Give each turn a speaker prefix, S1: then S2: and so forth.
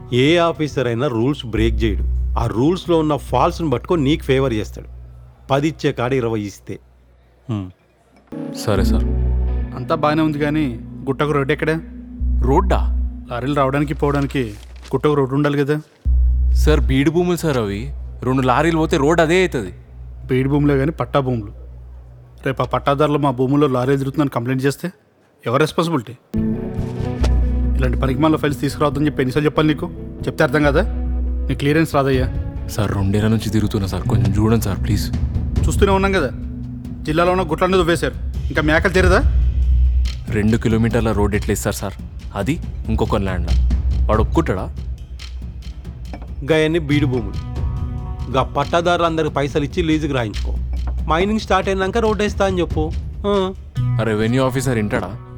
S1: ఏ officer అయినా rules break చేయడు ఆ రూల్స్లో ఉన్న ఫాల్స్ని పట్టుకొని నీకు ఫేవర్ చేస్తాడు పది ఇచ్చే కాడ ఇరవై ఇస్తే హ్మ్.
S2: సరే సార్
S3: అంతా బాగానే ఉంది కానీ గుట్టకు రోడ్డు ఎక్కడే
S2: రోడ్డా
S3: లారీలు రావడానికి పోవడానికి గుట్టకు రోడ్డు ఉండాలి కదా
S2: సార్ బీడు భూములు సార్ అవి రెండు లారీలు పోతే రోడ్ అదే అవుతుంది
S3: బీడి భూములే కానీ పట్టా భూములు రేపు ఆ పట్టాదారులు మా భూముల్లో లారీ తిరుగుతుందని కంప్లైంట్ చేస్తే ఎవరు రెస్పాన్సిబిలిటీ ఇలాంటి పనికిమాల ఫైల్స్ తీసుకురావద్దని చెప్పి ఎన్నిసార్లు చెప్పాలి నీకు చెప్తే అర్థం కదా నీ క్లియరెన్స్ రాదయ్యా
S2: సార్ రెండేళ్ల నుంచి తిరుగుతున్నా సార్ కొంచెం చూడండి సార్ ప్లీజ్
S3: చూస్తూనే ఉన్నాం కదా జిల్లాలో ఉన్న గుట్లన్నీ దువ్వేశారు ఇంకా మేకలు తీరదా
S2: రెండు కిలోమీటర్ల రోడ్ ఎట్లా ఇస్తారు సార్ అది ఇంకొక ల్యాండ్ వాడు ఒప్పుకుంటాడా
S1: గయన్ని బీడు భూములు గా పట్టాదారులు అందరికి పైసలు ఇచ్చి లీజుకి రాయించుకో మైనింగ్ స్టార్ట్ అయినాక రోడ్ వేస్తా అని చెప్పు ఆ.
S2: Revenue officer వింటాడా